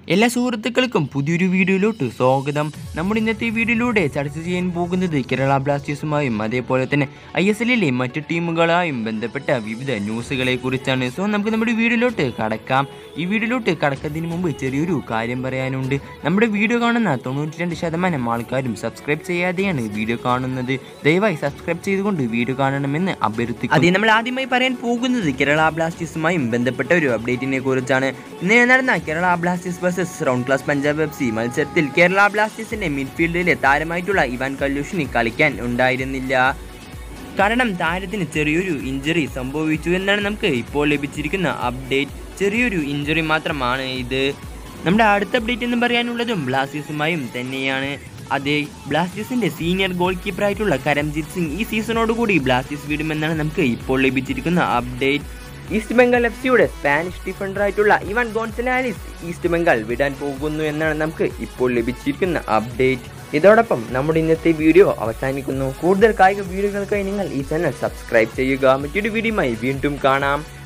എല്ലാ സുഹൃത്തുക്കൾക്കും പുതിയൊരു വീഡിയോയിലോട്ട് സ്വാഗതം നമ്മുടെ ഇന്നത്തെ വീഡിയോയിലൂടെ ചർച്ച ചെയ്യാൻ പോകുന്നത് കേരള ബ്ലാസ്റ്റേഴ്സുമായും അതേപോലെ തന്നെ ഐ എസ് എല്ലിലെ മറ്റ് ടീമുകളായും ബന്ധപ്പെട്ട വിവിധ ന്യൂസുകളെ കുറിച്ചാണ് സോ നമുക്ക് നമ്മുടെ വീഡിയോയിലോട്ട് കടക്കാം ഈ വീഡിയോയിലോട്ട് കടക്കുന്നതിന് മുമ്പ് ചെറിയൊരു കാര്യം പറയാനുണ്ട് നമ്മുടെ വീഡിയോ കാണുന്ന തൊണ്ണൂറ്റി രണ്ട് ശതമാനം ആൾക്കാരും സബ്സ്ക്രൈബ് ചെയ്യാതെയാണ് വീഡിയോ കാണുന്നത് ദയവായി സബ്സ്ക്രൈബ് ചെയ്തുകൊണ്ട് വീഡിയോ കാണണമെന്ന് അഭ്യർത്ഥിക്കും അതേ നമ്മൾ ആദ്യമായി പറയാൻ പോകുന്നത് കേരള ബ്ലാസ്റ്റേഴ്സുമായും ബന്ധപ്പെട്ട ഒരു അപ്ഡേറ്റിനെ കുറിച്ചാണ് ഇന്നലെ നടന്ന Kerala blasters versus round glass Punjab F C മത്സരത്തിൽ കേരള ബ്ലാസ്റ്റേഴ്സിന്റെ മിഡ്ഫീൽഡിലെ താരമായിട്ടുള്ള ഇവാൻ കല്ലൂഷിന് കളിക്കാൻ ഉണ്ടായിരുന്നില്ല കാരണം താരത്തിന് ചെറിയൊരു ഇഞ്ചറി സംഭവിച്ചു എന്നാണ് നമുക്ക് ഇപ്പോൾ ലഭിച്ചിരിക്കുന്ന അപ്ഡേറ്റ് ചെറിയൊരു ഇഞ്ചറി മാത്രമാണ് ഇത് നമ്മുടെ അടുത്ത അപ്ഡേറ്റ് എന്ന് പറയാനുള്ളതും ബ്ലാസ്റ്റേഴ്സുമായും തന്നെയാണ് അതെ ബ്ലാസ്റ്റേഴ്സിന്റെ സീനിയർ ഗോൾ കീപ്പറായിട്ടുള്ള കരംജിത് സിംഗ് ഈ സീസണോടുകൂടി ബ്ലാസ്റ്റേഴ്സ് വിടുമെന്നാണ് നമുക്ക് ഇപ്പോൾ ലഭിച്ചിരിക്കുന്ന അപ്ഡേറ്റ് ഈസ്റ്റ് ബംഗാൾ എഫ് സിയുടെ സ്പാനിഷ് ഡിഫൻഡറായിട്ടുള്ള ഇവാൻ ഗോൺസലാലിസ് ഈസ്റ്റ് ബംഗാൾ വിടാൻ പോകുന്നു എന്നാണ് നമുക്ക് ഇപ്പോൾ ലഭിച്ചിരിക്കുന്ന അപ്ഡേറ്റ് ഇതോടൊപ്പം നമ്മുടെ ഇന്നത്തെ വീഡിയോ അവസാനിക്കുന്നു കൂടുതൽ കായിക വീഡിയോകൾക്കായി നിങ്ങൾ ഈ ചാനൽ സബ്സ്ക്രൈബ് ചെയ്യുക മറ്റൊരു വീഡിയോയുമായി വീണ്ടും കാണാം